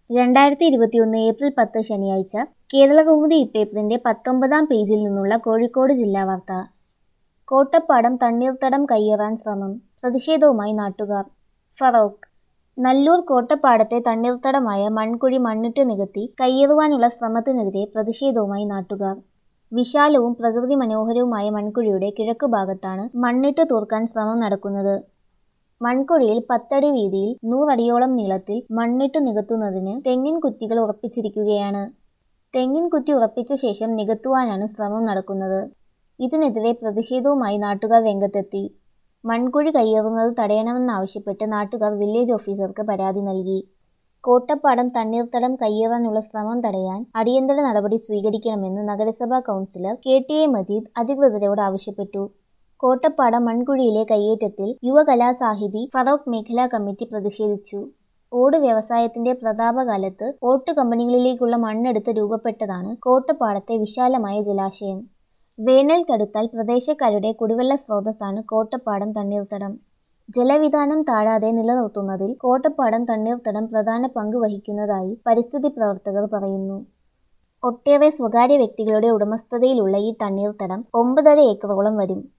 രണ്ടായിരത്തി ഇരുപത്തിയൊന്ന് ഏപ്രിൽ പത്ത് ശനിയാഴ്ച കേരളകൗമുദി ഇപ്പേപ്പറിന്റെ പത്തൊമ്പതാം പേജിൽ നിന്നുള്ള കോഴിക്കോട് ജില്ലാ വാർത്ത കോട്ടപ്പാടം തണ്ണീർത്തടം കയ്യേറാൻ ശ്രമം പ്രതിഷേധവുമായി നാട്ടുകാർ ഫറോക്ക് നല്ലൂർ കോട്ടപ്പാടത്തെ തണ്ണീർത്തടമായ മൺകുഴി മണ്ണിട്ട് നികത്തി കയ്യേറുവാനുള്ള ശ്രമത്തിനെതിരെ പ്രതിഷേധവുമായി നാട്ടുകാർ വിശാലവും പ്രകൃതി മനോഹരവുമായ മൺകുഴിയുടെ കിഴക്കുഭാഗത്താണ് മണ്ണിട്ട് തൂർക്കാൻ ശ്രമം നടക്കുന്നത് മൺകുഴിയിൽ പത്തടി വീതിയിൽ നൂറടിയോളം നീളത്തിൽ മണ്ണിട്ട് നികത്തുന്നതിന് തെങ്ങിൻ കുറ്റികൾ ഉറപ്പിച്ചിരിക്കുകയാണ് തെങ്ങിൻ കുറ്റി ഉറപ്പിച്ച ശേഷം നികത്തുവാനാണ് ശ്രമം നടക്കുന്നത് ഇതിനെതിരെ പ്രതിഷേധവുമായി നാട്ടുകാർ രംഗത്തെത്തി മൺകുഴി കയ്യേറുന്നത് തടയണമെന്നാവശ്യപ്പെട്ട് നാട്ടുകാർ വില്ലേജ് ഓഫീസർക്ക് പരാതി നൽകി കോട്ടപ്പാടം തണ്ണീർത്തടം കയ്യേറാനുള്ള ശ്രമം തടയാൻ അടിയന്തര നടപടി സ്വീകരിക്കണമെന്ന് നഗരസഭാ councillor K T A Majeed അധികൃതരോട് ആവശ്യപ്പെട്ടു കോട്ടപ്പാടം മൺകുഴിയിലെ കയ്യേറ്റത്തിൽ യുവകലാസാഹിതി ഫറോക്ക് മേഖലാ കമ്മിറ്റി പ്രതിഷേധിച്ചു ഓട് വ്യവസായത്തിന്റെ പ്രതാപകാലത്ത് ഓട്ട് കമ്പനികളിലേക്കുള്ള മണ്ണെടുത്ത് രൂപപ്പെട്ടതാണ് കോട്ടപ്പാടത്തെ വിശാലമായ ജലാശയം വേനൽ കടുത്താൽ പ്രദേശക്കാരുടെ കുടിവെള്ള സ്രോതസ്സാണ് കോട്ടപ്പാടം തണ്ണീർത്തടം ജലവിധാനം താഴാതെ നിലനിർത്തുന്നതിൽ കോട്ടപ്പാടം തണ്ണീർത്തടം പ്രധാന പങ്ക് വഹിക്കുന്നതായി പരിസ്ഥിതി പ്രവർത്തകർ പറയുന്നു ഒട്ടേറെ സ്വകാര്യ വ്യക്തികളുടെ ഉടമസ്ഥതയിലുള്ള ഈ തണ്ണീർത്തടം ഒമ്പതര ഏക്കറോളം വരും